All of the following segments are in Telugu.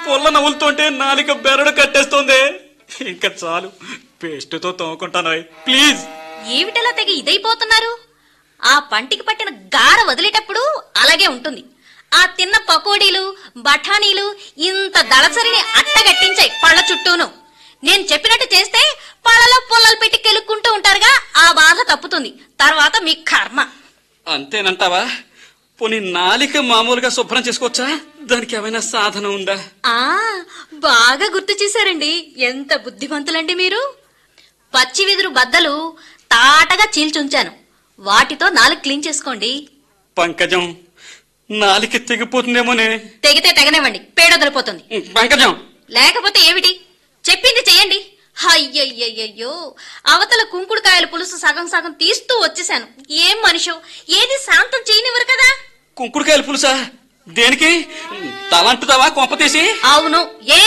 పుల్ల నవ్వులుతుంటే నాలిక బెరడు కట్టేస్తోంది ఇంకా చాలు పేస్టుతో తోముకుంటాను ప్లీజ్ ఏమిటలా తెగ ఇదైపోతున్నారు ఆ పంటికి పట్టిన గార వదిలేటప్పుడు అలాగే ఉంటుంది ఆ తిన్న పకోడీలు బఠానీలు ఇంత దళసరిని అట్టగట్టించాయి పళ్ళ చుట్టూను నేను చెప్పినట్టు చేస్తే పళ్ళలో పుల్లలు పెట్టి కెలుక్కుంటూ ఉంటారుగా ఆ బాధ తప్పుతుంది తర్వాత మీ కర్మ అంతేనంటావా పోనీ నాలిక మామూలుగా శుభ్రం చేసుకోవచ్చా దానికి ఏమైనా సాధన ఉందా ఆ బాగా గుర్తు చేశారండి ఎంత బుద్ధిమంతులండి మీరు పచ్చి వెదురు బద్దలు తాటగా చీల్చుంచాను వాటితో నాలుగు క్లీన్ చేసుకోండి పంకజం నాలిక తెగిపోతుందేమోనే తెగితే తెగనివ్వండి పేడొదలిపోతుంది పంకజం లేకపోతే ఏమిటి చెప్పింది చెయ్యండి అయ్యయ్యయ్యో అవతల కుంకుడుకాయల పులుసు సగం సగం తీస్తూ వచ్చేసాను ఏం మనిషో ఏది శాంతం చేయనివ్వరు కదా కుంకుడుకాయల పులుసా దేనికి తలంటుతావా కొంప తీసి అవును ఏ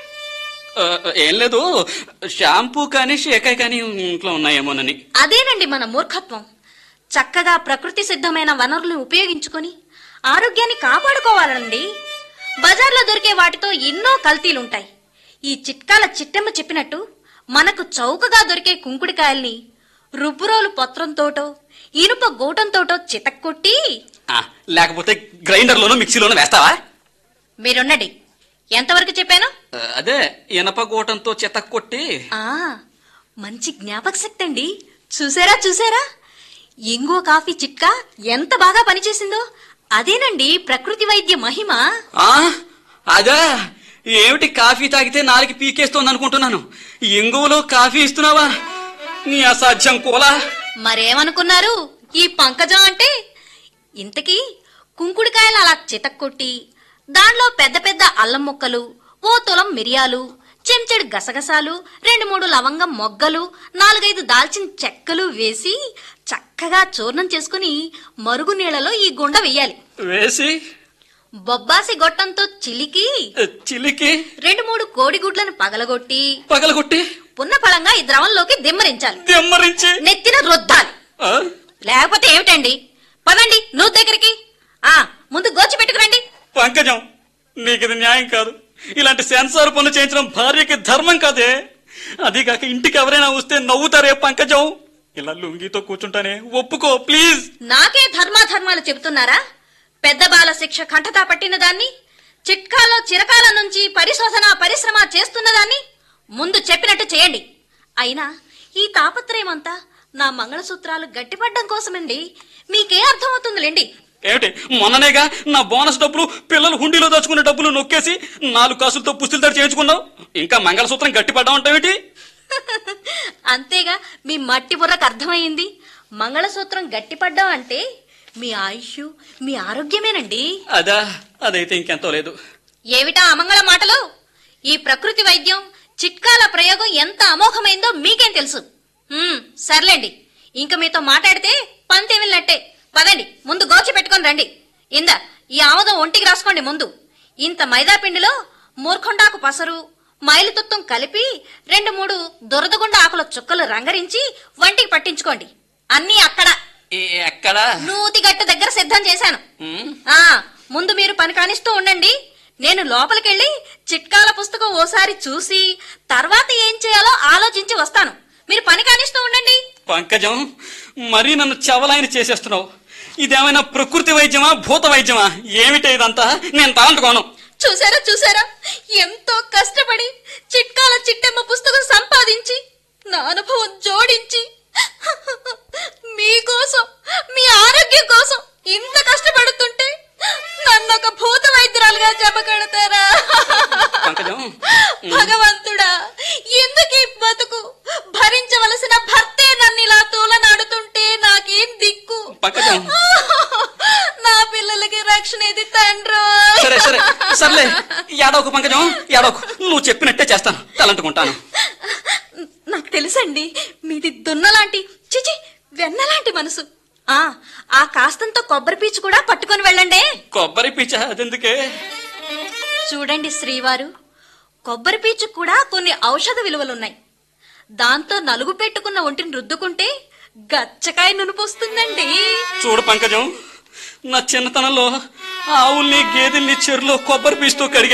ఆ, ఏం లేదు షాంపూ కానీ షేకాయ్ కానీ ఇంట్లో ఉన్నాయేమోనని అదేనండి మన మూర్ఖత్వం చక్కగా ప్రకృతి సిద్ధమైన వనరులను ఉపయోగించుకొని ఆరోగ్యాన్ని కాపాడుకోవాలండి బజార్లో దొరికే వాటితో ఎన్నో కల్తీలుంటాయి ఈ చిట్కాల చిట్టెమ్మ చెప్పినట్టు మనకు చౌకగా దొరికే కుంకుడికాయల్ని రుబ్బురోలు పత్రంతోటో ఇనుప గూటంతోటో చితక్కొట్టి ఆ, లేకపోతే గ్రైండర్లోనూ మిక్సీలోనూ వేస్తావా మీరున్నది ఎంతవరకు చెప్పాను ఆ, అదే ఇనప గూటంతో చెత్త కొట్టి ఆ మంచి జ్ఞాపక శక్తి అండి చూసారా చూసారా ఇంగో కాఫీ చిట్కా ఎంత బాగా పనిచేసిందో అదేనండి ప్రకృతి వైద్య మహిమ ఆ, అదా ఏమిటి కాఫీ తాగితే నాలుగు పీకేస్తోంది అనుకుంటున్నాను ఇంగువలో కాఫీ ఇస్తున్నావా నీ అసాధ్యం కోలా మరేమనుకున్నారు ఈ పంకజం అంటే ఇంతకీ కుంకుడికాయలు అలా చితక్కొట్టి దానిలో పెద్ద పెద్ద అల్లం ముక్కలు ఓ తులం మిరియాలు చెంచెడు గసగసాలు రెండు మూడు లవంగం మొగ్గలు నాలుగైదు దాల్చిన చెక్కలు వేసి చక్కగా చూర్ణం చేసుకుని మరుగు నీళ్లలో ఈ గుండ వెయ్యాలి వేసి బొబ్బాసి గొట్టంతో చిలికి ఆ, చిలికి రెండు మూడు కోడిగుడ్లను పగలగొట్టి పగలగొట్టి పున్న ఫలంగా ఈ ద్రవంలోకి దిమ్మరించాలి దెమ్మరించి నెత్తిన రుద్దాలి ఆ, లేకపోతే ఏమిటండి పదండి నువ్వు దగ్గరికి ఆ ముందు గోచి పెట్టుకురండి పంకజం నీకు ఇది న్యాయం కాదు ఇలాంటి సెన్సార్ పనులు చేయించడం భార్యకి ధర్మం కాదే అది కాక ఇంటికి ఎవరైనా వస్తే నవ్వుతారే పంకజం ఇలా లుంగితో కూర్చుంటానే ఒప్పుకో ప్లీజ్ నాకే ధర్మాధర్మాలు చెబుతున్నారా పెద్ద బాల శిక్ష కంఠతా పట్టిన దాన్ని చిట్కాలో చిరకాల నుంచి పరిశోధన పరిశ్రమ చేస్తున్న దాన్ని ముందు చెప్పినట్టు చేయండి అయినా ఈ తాపత్రయమంతా నా మంగళసూత్రాలు గట్టిపడ్డం కోసమండి మీకే అర్థమవుతుందిలేండి ఏమిటి మొన్ననేగా నా బోనస్ డబ్బులు పిల్లలు హుండీలో దాచుకున్న డబ్బులు నొక్కేసి నాలుగు కాసులతో పుస్తులు తడి చేయించుకున్నావు ఇంకా మంగళసూత్రం గట్టిపడ్డా ఉంటావేటి అంతేగా మీ మట్టి బుర్రకు అర్థమైంది మంగళసూత్రం గట్టిపడ్డం అంటే మీ ఆయుష్ మీ ఆరోగ్యమేనండి అదా అదైతే ఇంకెంతో లేదు ఏమిటా అమంగళ మాటలు ఈ ప్రకృతి వైద్యం చిట్కాల ప్రయోగం ఎంత అమోఘమైందో మీకేం తెలుసు హ్మ్, సర్లేండి ఇంక మీతో మాట్లాడితే పంతేమిళ్ళట్టే పదండి ముందు గోచి పెట్టుకొని రండి ఇందా ఈ ఆముదం ఒంటికి రాసుకోండి ముందు ఇంత మైదా పిండిలో మూర్ఖొండాకు పసరు మైలుతుత్తం కలిపి రెండు మూడు దురదగుండ ఆకుల చుక్కలు రంగరించి వంటికి పట్టించుకోండి అన్నీ అక్కడ ఎక్కడ నూతిగట్ట దగ్గర సిద్ధం చేశాను ఆ ముందు మీరు పని కానిస్తూ ఉండండి నేను లోపలికెళ్ళి చిట్కాల పుస్తకం ఓసారి చూసి తర్వాత ఏం చేయాలో ఆలోచించి వస్తాను మీరు పని కానిస్తూ ఉండండి పంకజం మరీ నన్ను చవలాయని చేసేస్తున్నావు ఇదేమైనా ప్రకృతి వైద్యమా భూత వైద్యమా ఏమిటే ఇదంతా నేను తాంటుకోను చూసారా చూసారా ఎంతో కష్టపడి చిట్కాల చిట్టెమ్మ పుస్తకం సంపాదించి నా అనుభవం జోడించి మీకోసం మీ ఆరోగ్యం కోసం ఇంత కష్టపడుతుంటే నన్ను ఒక భూత వైద్యురాలుగా జపకడతారా పంకజం భగవంతుడా ఎందుకు ఈ బతుకు భరించవలసిన భర్తే నన్ను ఇలా తూలనాడుతుంటే నాకేం దిక్కు పంకజం. నా పిల్లలకి రక్షణ ఇది తండ్రో సరే సరే సర్లే ఏడవకు పంకజం ఏడవకు నువ్వు చెప్పినట్టే చేస్తాను తలంటుకుంటాను నాకు తెలుసండి మీది దున్నలాంటి చిచి వెన్నలాంటి మనసు ఆ ఆ కాస్తంత కొబ్బరి పీచు కూడా పట్టుకొని వెళ్ళండి కొబ్బరి పీచ అదెందుకే చూడండి శ్రీవారు కొబ్బరి పీచు కూడా కొన్ని ఔషధ విలువలున్నాయి దాంతో నలుగు పెట్టుకున్న ఒంటిని రుద్దుకుంటే గచ్చకాయ నునుపు వస్తుందండి చూడు పంకజం నా చిన్నతనంలో ఆవుల్ని గేదెల్ని చెరులో కొబ్బరి పీచుతో కడిగి